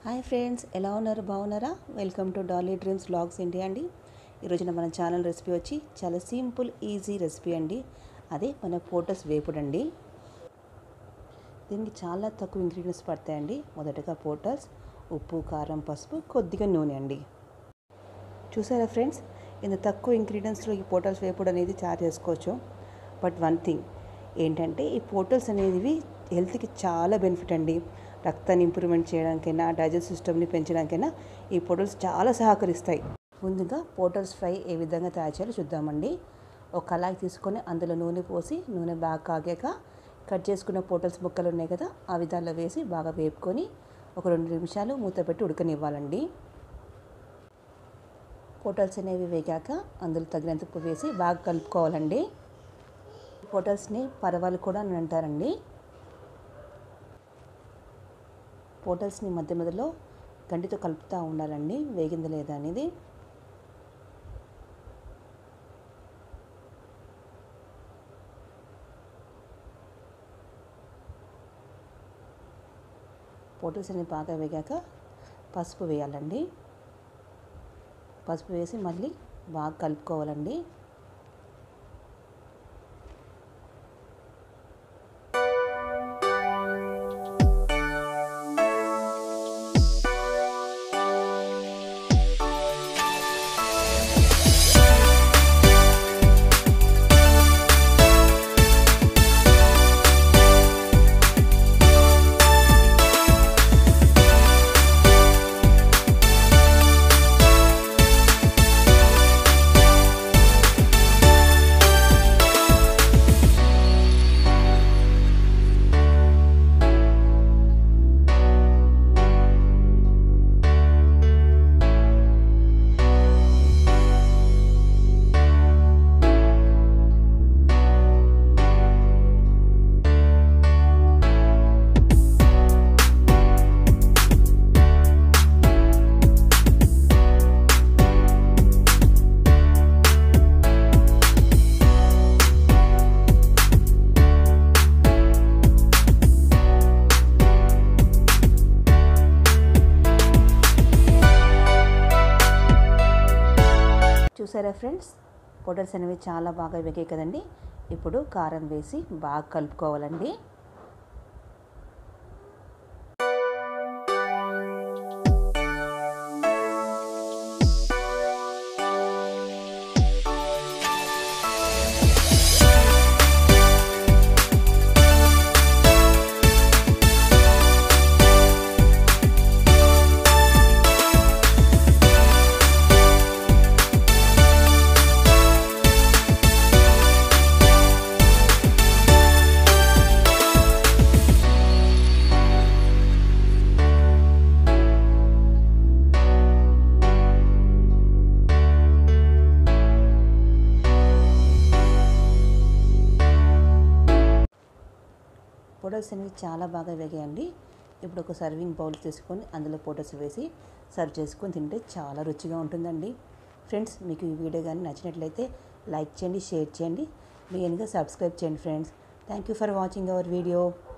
hi friends ఎలా ఉన్నారు బాగున్నారా welcome to Dolly Dreams Vlogs India అండి ఈరోజున మన ఛానల్ రెసిపీ వచ్చి చాలా సింపుల్ ఈజీ రెసిపీ అండి అదే మన పోటస్ వేపుడు అండి దీనికి చాలా తక్కువ ఇంగ్రీడియంట్స్ పడతాయండి మొదటగా పోటల్స్ ఉప్పు కారం పసుపు కొద్దిగా నూనె అండి చూసారా ఫ్రెండ్స్ ఇంత తక్కువ ఇంగ్రీడియంట్స్లో ఈ పోటల్స్ వేపుడు అనేది తయారు చేసుకోవచ్చు బట్ వన్ థింగ్ ఏంటంటే ఈ పోటల్స్ అనేవి హెల్త్కి చాలా బెనిఫిట్ అండి రక్తాన్ని ఇంప్రూవ్మెంట్ చేయడానికైనా డైజెస్ట్ సిస్టమ్ని పెంచడానికైనా ఈ పోటల్స్ చాలా సహకరిస్తాయి ముందుగా పోటల్స్ ఫ్రై ఏ విధంగా తయారు చేయాలో చూద్దామండి ఒక కళాయి తీసుకొని అందులో నూనె పోసి నూనె బాగా కాగాక కట్ చేసుకున్న పోటల్స్ ముక్కలు ఉన్నాయి కదా ఆ విధాల్లో వేసి బాగా వేపుకొని ఒక రెండు నిమిషాలు మూత పెట్టి ఉడకనివ్వాలండి పోటల్స్ అనేవి వేగాక అందులో తగినంత ఉప్పు వేసి బాగా కలుపుకోవాలండి పోటల్స్ని పరవాలు కూడా అని అంటారండి పోటల్స్ని మధ్య మధ్యలో గంటితో కలుపుతూ ఉండాలండి వేగింది లేదా అనేది పోటల్స్ అనేవి బాగా వేగాక పసుపు వేయాలండి పసుపు వేసి మళ్ళీ బాగా కలుపుకోవాలండి చూసారా ఫ్రెండ్స్ పొటల్స్ అనేవి చాలా బాగా వేగాయి కదండి ఇప్పుడు కారం వేసి బాగా కలుపుకోవాలండి పొటల్స్ అనేవి చాలా బాగా వేగాయండి ఇప్పుడు ఒక సర్వింగ్ బౌల్ తీసుకొని అందులో పొటల్స్ వేసి సర్వ్ చేసుకొని తింటే చాలా రుచిగా ఉంటుందండి ఫ్రెండ్స్ మీకు ఈ వీడియో కానీ నచ్చినట్లయితే లైక్ చేయండి షేర్ చేయండి మెయిన్గా సబ్స్క్రైబ్ చేయండి friends thank you for watching our video